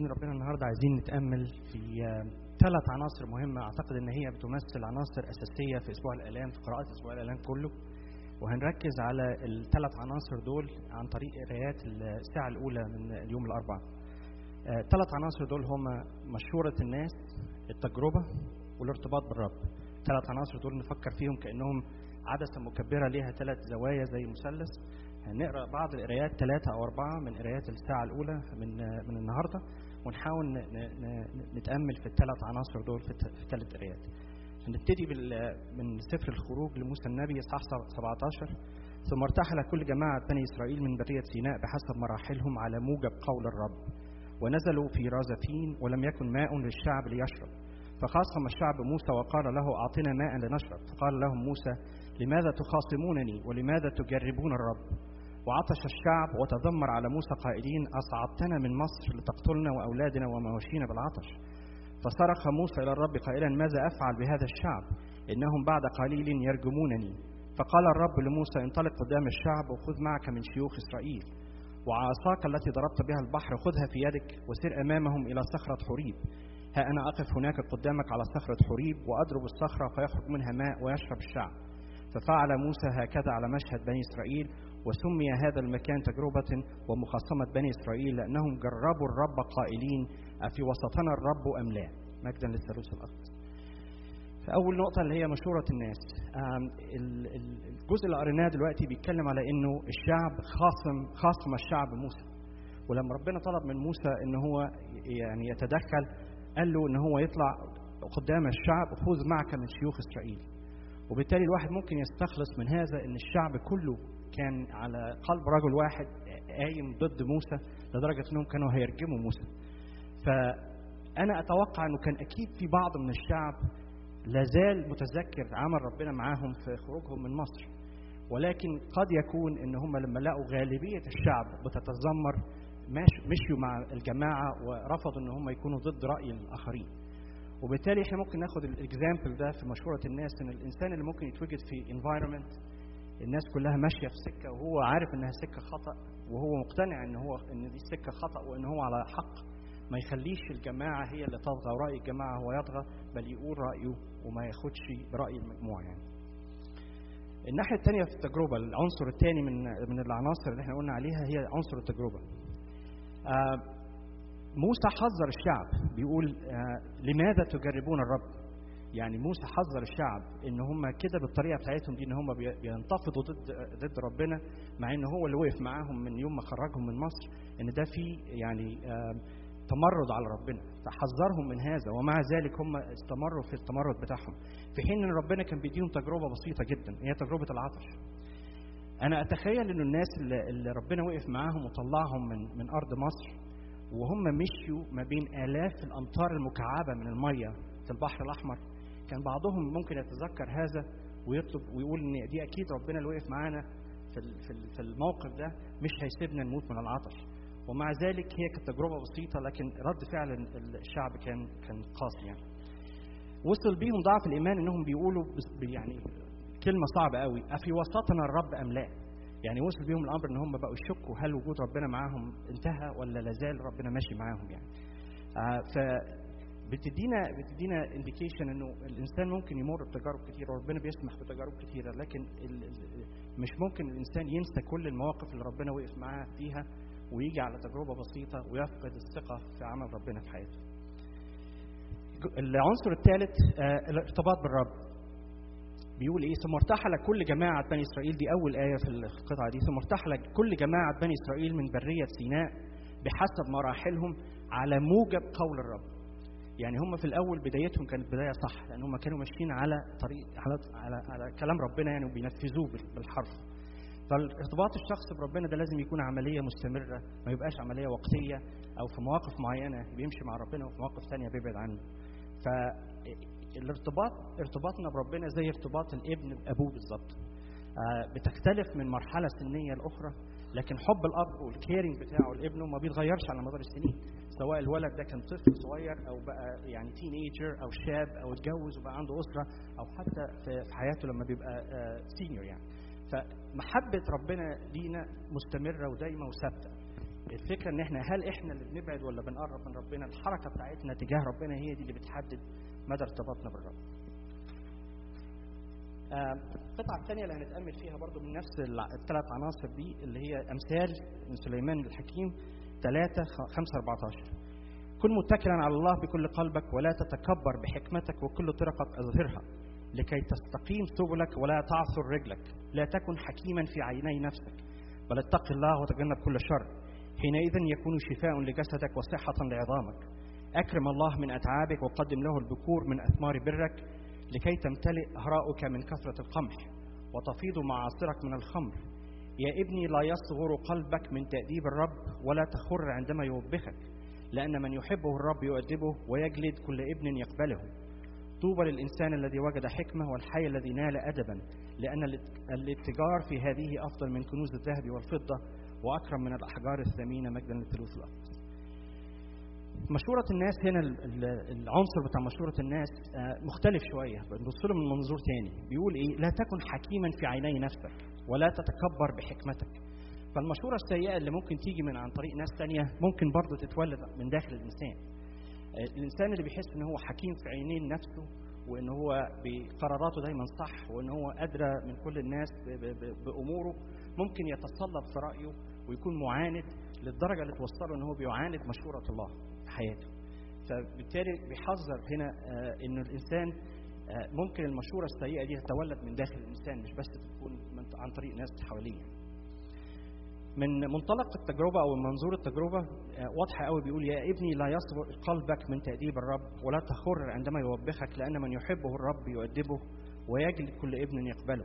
بإذن ربنا النهاردة عايزين نتأمل في ثلاث عناصر مهمة أعتقد إن هي بتمثل عناصر أساسية في أسبوع الآلام في قراءة أسبوع الآلام كله وهنركز على الثلاث عناصر دول عن طريق قرايات الساعة الأولى من اليوم الأربعاء. ثلاث عناصر دول هما مشورة الناس التجربة والارتباط بالرب. ثلاث عناصر دول نفكر فيهم كأنهم عدسة مكبرة ليها ثلاث زوايا زي مثلث هنقرا بعض القرايات ثلاثة أو أربعة من قرايات الساعة الأولى من من النهاردة ونحاول نتأمل في الثلاث عناصر دول في الثلاث قرايات. هنبتدي من سفر الخروج لموسى النبي اصحاح 17 ثم ارتحل كل جماعة بني إسرائيل من برية سيناء بحسب مراحلهم على موجب قول الرب ونزلوا في رازفين ولم يكن ماء للشعب ليشرب فخاصم الشعب موسى وقال له أعطنا ماء لنشرب فقال لهم موسى لماذا تخاصمونني ولماذا تجربون الرب وعطش الشعب وتذمر على موسى قائلين أصعدتنا من مصر لتقتلنا وأولادنا ومواشينا بالعطش فصرخ موسى إلى الرب قائلا ماذا أفعل بهذا الشعب إنهم بعد قليل يرجمونني فقال الرب لموسى انطلق قدام الشعب وخذ معك من شيوخ إسرائيل وعصاك التي ضربت بها البحر خذها في يدك وسر أمامهم إلى صخرة حريب ها أنا أقف هناك قدامك على صخرة حريب وأضرب الصخرة فيخرج منها ماء ويشرب الشعب ففعل موسى هكذا على مشهد بني إسرائيل وسمي هذا المكان تجربة ومخاصمة بني إسرائيل لأنهم جربوا الرب قائلين أفي وسطنا الرب أم لا مجدا للثالوث الأقدس فأول نقطة اللي هي مشورة الناس الجزء اللي قريناه دلوقتي بيتكلم على إنه الشعب خاصم خاصم الشعب موسى ولما ربنا طلب من موسى إن هو يعني يتدخل قال له إن هو يطلع قدام الشعب خذ معك من شيوخ إسرائيل وبالتالي الواحد ممكن يستخلص من هذا ان الشعب كله كان على قلب رجل واحد قايم ضد موسى لدرجه انهم كانوا هيرجموا موسى. فانا اتوقع انه كان اكيد في بعض من الشعب لازال متذكر عمل ربنا معاهم في خروجهم من مصر. ولكن قد يكون ان هم لما لقوا غالبيه الشعب بتتذمر مشيوا مع الجماعه ورفضوا ان هم يكونوا ضد راي الاخرين. وبالتالي احنا ممكن ناخد الاكزامبل ده في مشوره الناس ان الانسان اللي ممكن يتوجد في انفايرمنت الناس كلها ماشيه في سكه وهو عارف انها سكه خطا وهو مقتنع ان هو ان دي سكه خطا وان هو على حق ما يخليش الجماعه هي اللي تطغى وراي الجماعه هو يطغى بل يقول رايه وما ياخدش براي المجموعه يعني. الناحيه الثانيه في التجربه العنصر الثاني من من العناصر اللي احنا قلنا عليها هي عنصر التجربه. آه موسى حذر الشعب بيقول آه لماذا تجربون الرب؟ يعني موسى حذر الشعب ان هم كده بالطريقه بتاعتهم دي ان هم بينتفضوا ضد ضد ربنا مع ان هو اللي وقف معاهم من يوم ما خرجهم من مصر ان ده في يعني آه تمرد على ربنا فحذرهم من هذا ومع ذلك هم استمروا في التمرد بتاعهم في حين ان ربنا كان بيديهم تجربه بسيطه جدا هي تجربه العطش انا اتخيل ان الناس اللي, اللي ربنا وقف معاهم وطلعهم من من ارض مصر وهم مشيوا ما بين آلاف الأمتار المكعبة من المية في البحر الأحمر كان بعضهم ممكن يتذكر هذا ويطلب ويقول إن دي أكيد ربنا اللي وقف معانا في في الموقف ده مش هيسيبنا نموت من العطش ومع ذلك هي كانت تجربة بسيطة لكن رد فعل الشعب كان كان قاسي يعني وصل بيهم ضعف الإيمان إنهم بيقولوا يعني كلمة صعبة قوي أفي وسطنا الرب أم لا؟ يعني وصل بيهم الامر ان هم بقوا يشكوا هل وجود ربنا معاهم انتهى ولا لازال ربنا ماشي معاهم يعني. آه ف بتدينا بتدينا انديكيشن انه الانسان ممكن يمر بتجارب كتيره وربنا بيسمح بتجارب كتيره لكن ال ال مش ممكن الانسان ينسى كل المواقف اللي ربنا وقف معاه فيها ويجي على تجربه بسيطه ويفقد الثقه في عمل ربنا في حياته. العنصر الثالث آه الارتباط بالرب. بيقول ايه ثم ارتحل كل جماعة بني إسرائيل دي أول آية في القطعة دي ثم ارتحل كل جماعة بني إسرائيل من برية سيناء بحسب مراحلهم على موجب قول الرب يعني هم في الأول بدايتهم كانت بداية صح لأن هم كانوا ماشيين على طريق على على, على كلام ربنا يعني وبينفذوه بالحرف فالارتباط الشخص بربنا ده لازم يكون عملية مستمرة ما يبقاش عملية وقتية أو في مواقف معينة بيمشي مع ربنا وفي مواقف ثانية بيبعد عنه ف الارتباط ارتباطنا بربنا زي ارتباط الابن بابوه بالظبط آه بتختلف من مرحله سنيه لاخرى لكن حب الاب والكيرنج بتاعه لابنه ما بيتغيرش على مدار السنين سواء الولد ده كان طفل صغير او بقى يعني تين ايجر او شاب او اتجوز وبقى عنده اسره او حتى في حياته لما بيبقى آه سينيور يعني فمحبه ربنا لينا مستمره ودايمه وثابته الفكره ان احنا هل احنا اللي بنبعد ولا بنقرب من ربنا الحركه بتاعتنا تجاه ربنا هي دي اللي بتحدد مدى ارتباطنا بالرب آه، القطعة الثانية اللي هنتأمل فيها برضو من نفس الع- الثلاث عناصر دي اللي هي أمثال من سليمان الحكيم 3 5 14 كن متكلا على الله بكل قلبك ولا تتكبر بحكمتك وكل طرقك أظهرها لكي تستقيم سبلك ولا تعثر رجلك لا تكن حكيما في عيني نفسك بل اتق الله وتجنب كل شر حينئذ يكون شفاء لجسدك وصحة لعظامك أكرم الله من أتعابك وقدم له البكور من أثمار برك لكي تمتلئ هراؤك من كثرة القمح وتفيض معاصرك من الخمر يا ابني لا يصغر قلبك من تأديب الرب ولا تخر عندما يوبخك لأن من يحبه الرب يؤدبه ويجلد كل ابن يقبله طوبى للإنسان الذي وجد حكمة والحي الذي نال أدبا لأن الات- الاتجار في هذه أفضل من كنوز الذهب والفضة وأكرم من الأحجار الثمينة مجدا للثلوث الأقدس مشورة الناس هنا ال- ال- العنصر بتاع مشورة الناس آه، مختلف شوية بنبص له من منظور تاني بيقول إيه لا تكن حكيما في عيني نفسك ولا تتكبر بحكمتك فالمشورة السيئة اللي ممكن تيجي من عن طريق ناس تانية ممكن برضه تتولد من داخل الإنسان آه، الإنسان اللي بيحس إن هو حكيم في عينين نفسه وإن هو بقراراته دايما صح وإن هو أدرى من كل الناس ب- ب- ب- بأموره ممكن يتصلب في رأيه ويكون معاند للدرجة اللي توصله إن هو بيعاند مشورة الله في حياته فبالتالي بيحذر هنا آه، إنه الإنسان آه، ممكن المشورة السيئة دي تتولد من داخل الإنسان مش بس تكون من عن طريق ناس حواليه من منطلق التجربة أو من منظور التجربة آه، واضحة قوي بيقول يا ابني لا يصبر قلبك من تأديب الرب ولا تخر عندما يوبخك لأن من يحبه الرب يؤدبه ويجلد كل ابن يقبله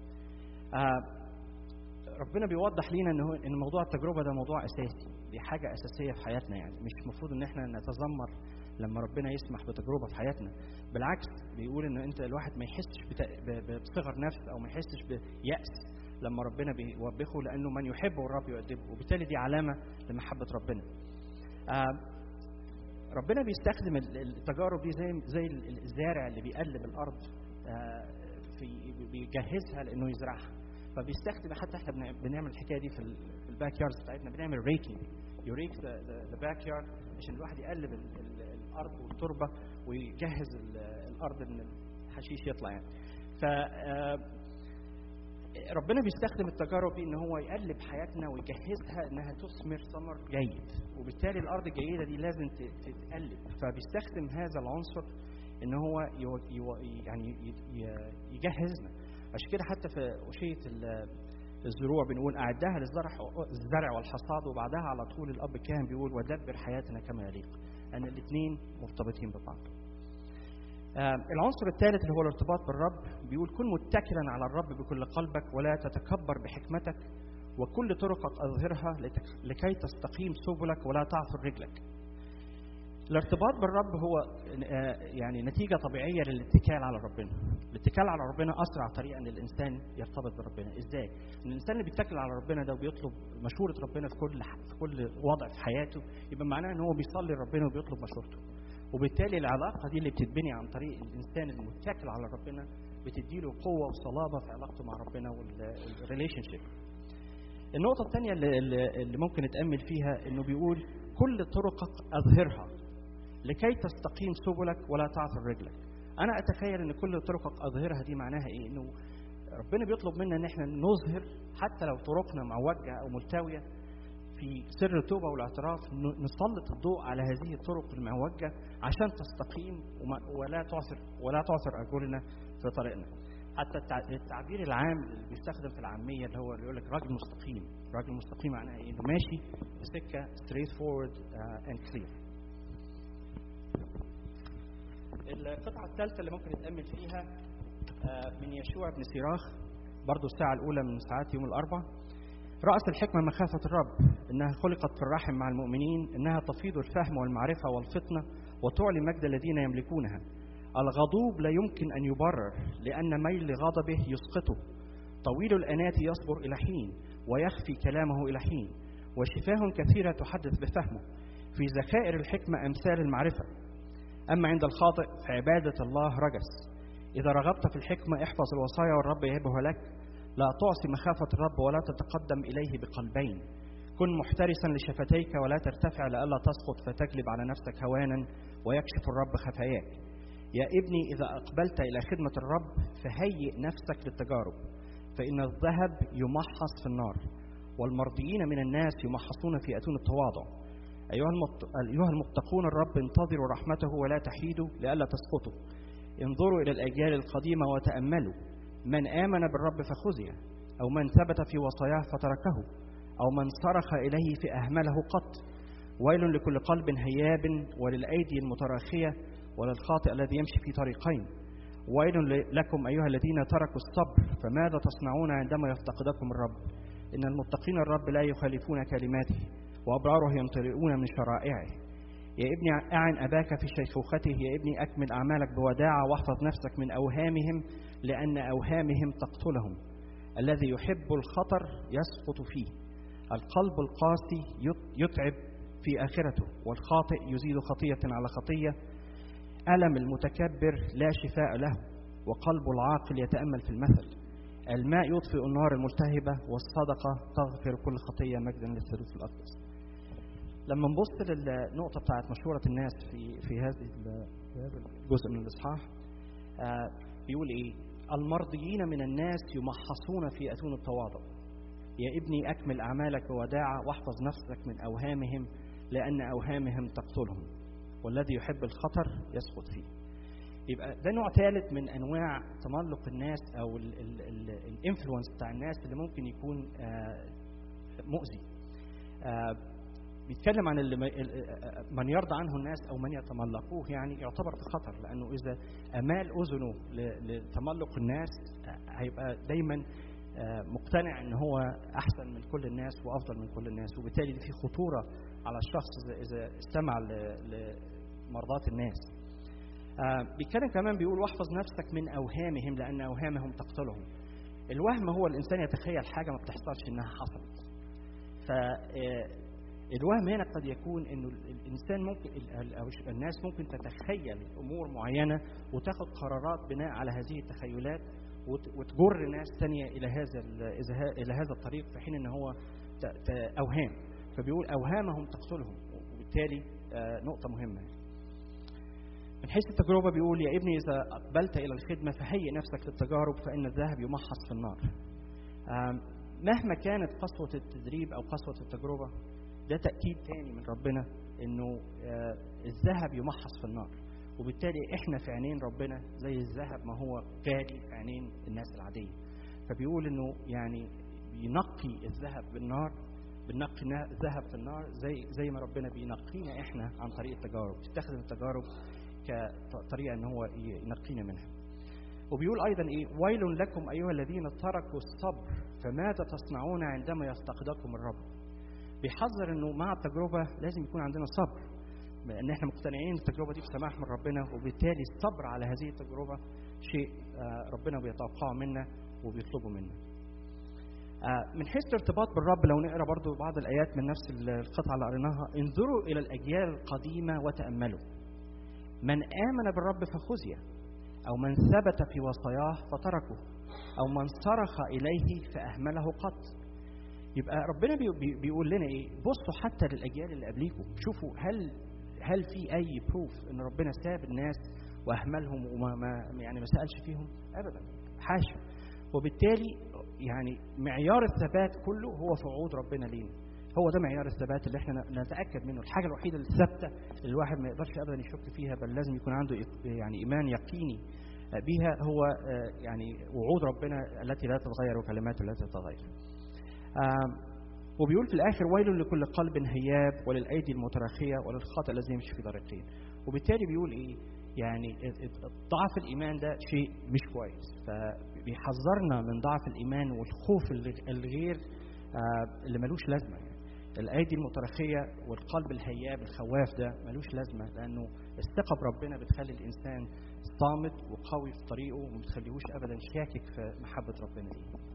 آه، ربنا بيوضح لينا ان هو ان موضوع التجربه ده موضوع اساسي دي حاجه اساسيه في حياتنا يعني مش المفروض ان احنا نتذمر لما ربنا يسمح بتجربه في حياتنا بالعكس بيقول ان انت الواحد ما يحسش بت- ب- ب- بصغر نفس او ما يحسش بيأس لما ربنا بيوبخه لانه من يحبه الرب يؤدبه وبالتالي دي علامه لمحبه ربنا آه، ربنا بيستخدم ال- التجارب دي زي زي ال- الزارع اللي بيقلب الارض آه، في بيجهزها لانه يزرعها فبيستخدم حتى احنا بنع- بنعمل الحكايه دي في ال- في الباك ياردز بتاعتنا بنعمل ريكينج يوريك ذا باك يارد عشان الواحد يقلب ال- ال- الارض والتربه ويجهز ال- الارض ان الحشيش يطلع يعني ف آه، ربنا بيستخدم التجارب دي ان هو يقلب حياتنا ويجهزها انها تثمر ثمر جيد وبالتالي الارض الجيده دي لازم ت- تتقلب فبيستخدم هذا العنصر ان هو يو يو يعني ي- ي- يجهزنا عشان كده حتى في وشيه ال- الزروع بنقول اعدها للزرع الزرع والحصاد وبعدها على طول الاب كان بيقول ودبر حياتنا كما يليق ان الاثنين مرتبطين ببعض آه، العنصر الثالث اللي هو الارتباط بالرب بيقول كن متكلا على الرب بكل قلبك ولا تتكبر بحكمتك وكل طرقك اظهرها لتك- لكي تستقيم سبلك ولا تعثر رجلك. الارتباط بالرب هو آه، يعني نتيجة طبيعية للاتكال على ربنا. الاتكال على ربنا أسرع طريقة إن الإنسان يرتبط بربنا، إزاي؟ إن الإنسان اللي بيتكل على ربنا ده وبيطلب مشورة ربنا في كل ح- في كل وضع في حياته يبقى معناه إن هو بيصلي لربنا وبيطلب مشورته. وبالتالي العلاقة دي اللي بتتبني عن طريق الإنسان المتكل على ربنا بتديله قوة وصلابة في علاقته مع ربنا والريليشن شيب. النقطة الثانية اللي, اللي اللي ممكن نتأمل فيها إنه بيقول كل طرقك أظهرها لكي تستقيم سبلك ولا تعثر رجلك. أنا أتخيل إن كل طرقك أظهرها دي معناها إيه؟ إنه ربنا بيطلب منا إن إحنا نظهر حتى لو طرقنا معوجة أو ملتوية في سر التوبة والاعتراف ن- نسلط الضوء على هذه الطرق المعوجة عشان تستقيم وما- ولا تعثر ولا تعثر أرجلنا في طريقنا. حتى التع- التعبير العام اللي بيستخدم في العامية اللي هو اللي يقول لك راجل مستقيم، راجل مستقيم معناه إيه؟ إنه ماشي في سكة straight forward uh, and clear. القطعة الثالثة اللي ممكن نتأمل فيها آه، من يشوع بن سيراخ برضو الساعة الأولى من ساعات يوم الأربع رأس الحكمة مخافة الرب إنها خلقت في الرحم مع المؤمنين إنها تفيض الفهم والمعرفة والفطنة وتعلي مجد الذين يملكونها الغضوب لا يمكن أن يبرر لأن ميل غضبه يسقطه طويل الأنات يصبر إلى حين ويخفي كلامه إلى حين وشفاه كثيرة تحدث بفهمه في ذخائر الحكمة أمثال المعرفة أما عند الخاطئ فعبادة الله رجس إذا رغبت في الحكمة احفظ الوصايا والرب يهبها لك لا تعصي مخافة الرب ولا تتقدم إليه بقلبين كن محترسا لشفتيك ولا ترتفع لئلا تسقط فتجلب على نفسك هوانا ويكشف الرب خفاياك يا ابني إذا أقبلت إلى خدمة الرب فهيئ نفسك للتجارب فإن الذهب يمحص في النار والمرضيين من الناس يمحصون في أتون التواضع أيها, أيها المتقون الرب انتظروا رحمته ولا تحيدوا لئلا تسقطوا انظروا إلى الأجيال القديمة وتأملوا من آمن بالرب فخزي أو من ثبت في وصاياه فتركه أو من صرخ إليه فأهمله قط ويل لكل قلب هياب وللأيدي المتراخية وللخاطئ الذي يمشي في طريقين ويل لكم أيها الذين تركوا الصبر فماذا تصنعون عندما يفتقدكم الرب إن المتقين الرب لا يخالفون كلماته وأبراره يمتلئون من شرائعه يا ابني أعن أباك في شيخوخته يا ابني أكمل أعمالك بوداعة واحفظ نفسك من أوهامهم لأن أوهامهم تقتلهم الذي يحب الخطر يسقط فيه القلب القاسي يتعب في آخرته والخاطئ يزيد خطية على خطية ألم المتكبر لا شفاء له وقلب العاقل يتأمل في المثل الماء يطفئ النار الملتهبة والصدقة تغفر كل خطية مجدا للثالوث الأقدس لما نبص للنقطة بتاعت مشورة الناس في في هذه هذا الجزء من الإصحاح آه بيقول إيه؟ المرضيين من الناس يمحصون في أتون التواضع. يا ابني أكمل أعمالك بوداعة واحفظ نفسك من أوهامهم لأن أوهامهم تقتلهم. والذي يحب الخطر يسقط فيه. يبقى ده نوع ثالث من انواع تملق الناس او الانفلونس بتاع الناس اللي ممكن يكون آه مؤذي. آه بيتكلم عن اللي من يرضى عنه الناس او من يتملقوه يعني يعتبر في خطر لانه اذا امال اذنه لتملق الناس هيبقى دايما مقتنع ان هو احسن من كل الناس وافضل من كل الناس وبالتالي في خطوره على الشخص اذا استمع لمرضات الناس. بيتكلم كمان بيقول واحفظ نفسك من اوهامهم لان اوهامهم تقتلهم. الوهم هو الانسان يتخيل حاجه ما بتحصلش انها حصلت. ف الوهم هنا قد يكون انه الانسان ممكن او الناس ممكن تتخيل امور معينه وتاخد قرارات بناء على هذه التخيلات وتجر ناس ثانيه الى هذا الى هذا الطريق في حين ان هو اوهام فبيقول اوهامهم تقتلهم وبالتالي نقطه مهمه من حيث التجربه بيقول يا ابني اذا اقبلت الى الخدمه فهيئ نفسك للتجارب فان الذهب يمحص في النار مهما كانت قسوه التدريب او قسوه التجربه ده تأكيد تاني من ربنا انه آه الذهب يمحص في النار وبالتالي احنا في عينين ربنا زي الذهب ما هو غالي في عينين الناس العادية فبيقول انه يعني بينقي الذهب بالنار بنقي الذهب في النار زي زي ما ربنا بينقينا احنا عن طريق التجارب تستخدم التجارب كطريقه ان هو ينقينا منها وبيقول ايضا ايه ويل لكم ايها الذين تركوا الصبر فماذا تصنعون عندما يفتقدكم الرب بيحذر انه مع التجربه لازم يكون عندنا صبر لان احنا مقتنعين التجربه دي بسماح من ربنا وبالتالي الصبر على هذه التجربه شيء ربنا بيتوقعه منا وبيطلبه منا. من حيث الارتباط بالرب لو نقرا برضو بعض الايات من نفس القطعه اللي قريناها انظروا الى الاجيال القديمه وتاملوا. من امن بالرب فخزي او من ثبت في وصاياه فتركه او من صرخ اليه فاهمله قط. يبقى ربنا بيقول لنا ايه بصوا حتى للاجيال اللي قبليكم شوفوا هل هل في اي بروف ان ربنا ساب الناس واهملهم وما ما يعني ما سالش فيهم ابدا حاشا وبالتالي يعني معيار الثبات كله هو في وعود ربنا لينا هو ده معيار الثبات اللي احنا نتاكد منه الحاجه الوحيده الثابته اللي الواحد ما يقدرش ابدا يشك فيها بل لازم يكون عنده يعني ايمان يقيني بها هو يعني وعود ربنا التي لا تتغير وكلماته لا تتغير وبيقول في الاخر ويل لكل قلب هياب وللايدي المتراخيه وللخاطئ الذي يمشي في طريقين وبالتالي بيقول ايه يعني ضعف الايمان ده شيء مش كويس فبيحذرنا من ضعف الايمان والخوف الغير اللي ملوش لازمه يعني الايدي المتراخيه والقلب الهياب الخواف ده ملوش لازمه لانه الثقه بربنا بتخلي الانسان صامت وقوي في طريقه وما بتخليهوش ابدا شاكك في محبه ربنا ليه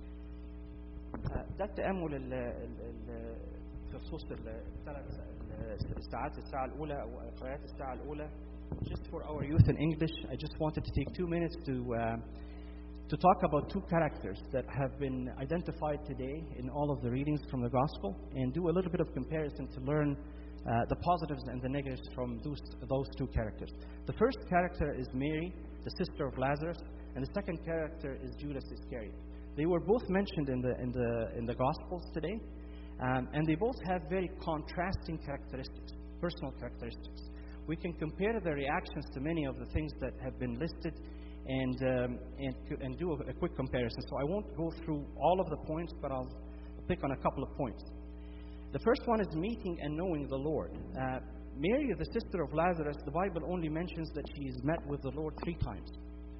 ده التامل ال ال في خصوص الثلاث ساعات الساعه الاولى او قراءات الساعه الاولى just for our youth in English I just wanted to take two minutes to uh, to talk about two characters that have been identified today in all of the readings from the Gospel and do a little bit of comparison to learn uh, the positives and the negatives from those, those two characters. The first character is Mary, the sister of Lazarus, and the second character is Judas Iscariot. They were both mentioned in the, in the, in the Gospels today, um, and they both have very contrasting characteristics, personal characteristics. We can compare their reactions to many of the things that have been listed and, um, and, and do a, a quick comparison. So I won't go through all of the points, but I'll pick on a couple of points. The first one is meeting and knowing the Lord. Uh, Mary, the sister of Lazarus, the Bible only mentions that she is met with the Lord three times.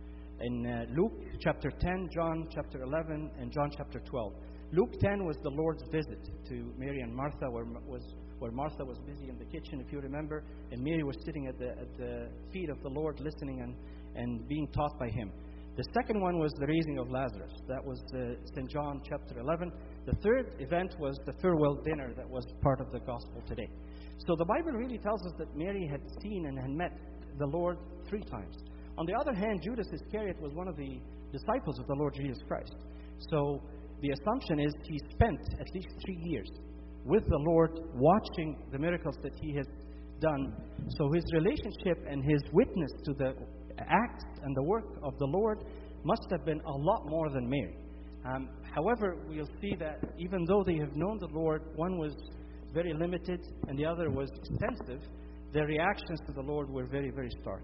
In uh, Luke chapter 10, John chapter 11, and John chapter 12. Luke 10 was the Lord's visit to Mary and Martha, where, was, where Martha was busy in the kitchen, if you remember, and Mary was sitting at the, at the feet of the Lord, listening and, and being taught by him. The second one was the raising of Lazarus. That was uh, St. John chapter 11. The third event was the farewell dinner that was part of the gospel today. So the Bible really tells us that Mary had seen and had met the Lord three times. On the other hand, Judas Iscariot was one of the disciples of the Lord Jesus Christ. So the assumption is he spent at least three years with the Lord watching the miracles that he has done. So his relationship and his witness to the acts and the work of the Lord must have been a lot more than Mary. Um, however, we'll see that even though they have known the Lord, one was very limited and the other was extensive, their reactions to the Lord were very, very stark.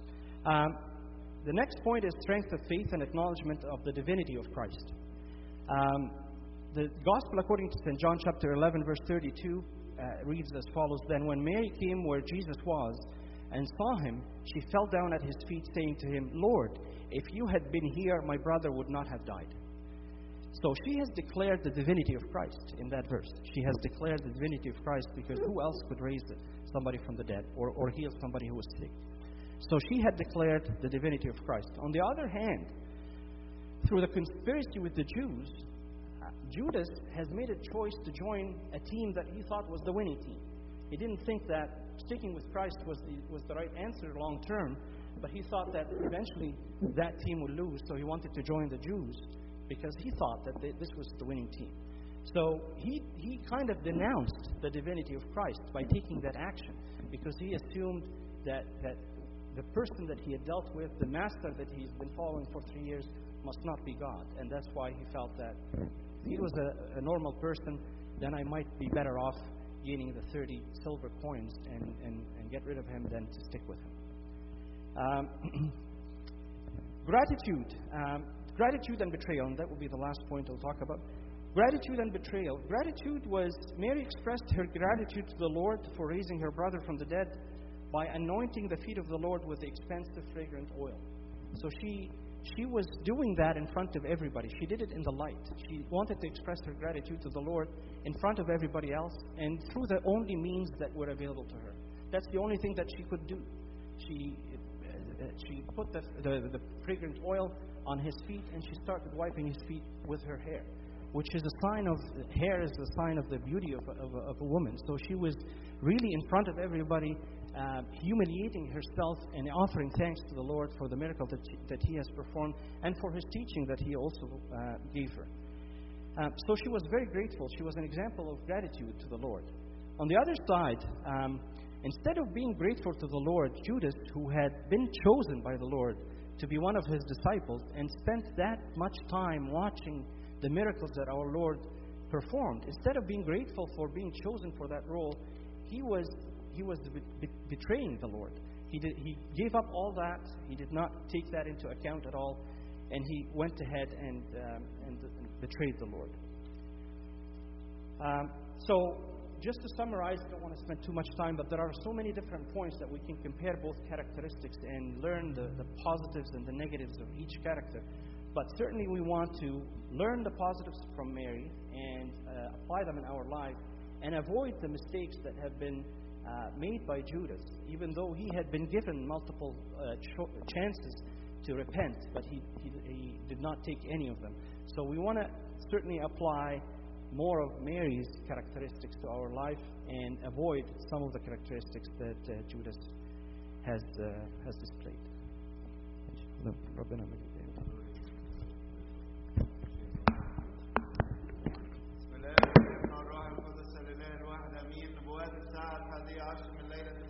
Um, the next point is strength of faith and acknowledgement of the divinity of Christ. Um, the Gospel according to St. John chapter 11, verse 32, uh, reads as follows Then when Mary came where Jesus was and saw him, she fell down at his feet, saying to him, Lord, if you had been here, my brother would not have died. So she has declared the divinity of Christ in that verse. She has declared the divinity of Christ because who else could raise somebody from the dead or, or heal somebody who was sick? So she had declared the divinity of Christ. On the other hand, through the conspiracy with the Jews, uh, Judas has made a choice to join a team that he thought was the winning team. He didn't think that sticking with Christ was the, was the right answer long term, but he thought that eventually that team would lose, so he wanted to join the Jews because he thought that they, this was the winning team. So he, he kind of denounced the divinity of Christ by taking that action because he assumed that, that the person that he had dealt with, the master that he's been following for three years, must not be God. And that's why he felt that if he was a, a normal person, then I might be better off gaining the 30 silver coins and, and, and get rid of him than to stick with him. Um, gratitude. Um, gratitude and betrayal, and that will be the last point I'll talk about. Gratitude and betrayal. Gratitude was Mary expressed her gratitude to the Lord for raising her brother from the dead by anointing the feet of the Lord with the expensive fragrant oil. So she she was doing that in front of everybody. She did it in the light. She wanted to express her gratitude to the Lord in front of everybody else and through the only means that were available to her. That's the only thing that she could do. She, uh, she put the, the, the fragrant oil on his feet and she started wiping his feet with her hair, which is a sign of hair is a sign of the beauty of, of, of a woman. So she was really in front of everybody uh, humiliating herself and offering thanks to the Lord for the miracle that, she, that He has performed and for His teaching that He also uh, gave her. Um, so she was very grateful. She was an example of gratitude to the Lord. On the other side, um, instead of being grateful to the Lord, Judas, who had been chosen by the Lord to be one of his disciples and spent that much time watching the miracles that our Lord performed, instead of being grateful for being chosen for that role, he was he was be- betraying the Lord. He, did, he gave up all that. He did not take that into account at all. And he went ahead and, um, and, and, betrayed the Lord. Um, so, just to summarize, I don't want to spend too much time, but there are so many different points that we can compare both characteristics and learn the, the positives and the negatives of each character. But certainly, we want to learn the positives from Mary and uh, apply them in our life and avoid the mistakes that have been uh, made by Judas, even though he had been given multiple uh, cho- chances to repent, but he, he, he, did not take any of them. So we want to certainly apply more of Mary's characteristics to our life and avoid some of the characteristics that uh, Judas has, uh, has displayed. العرش من ليلة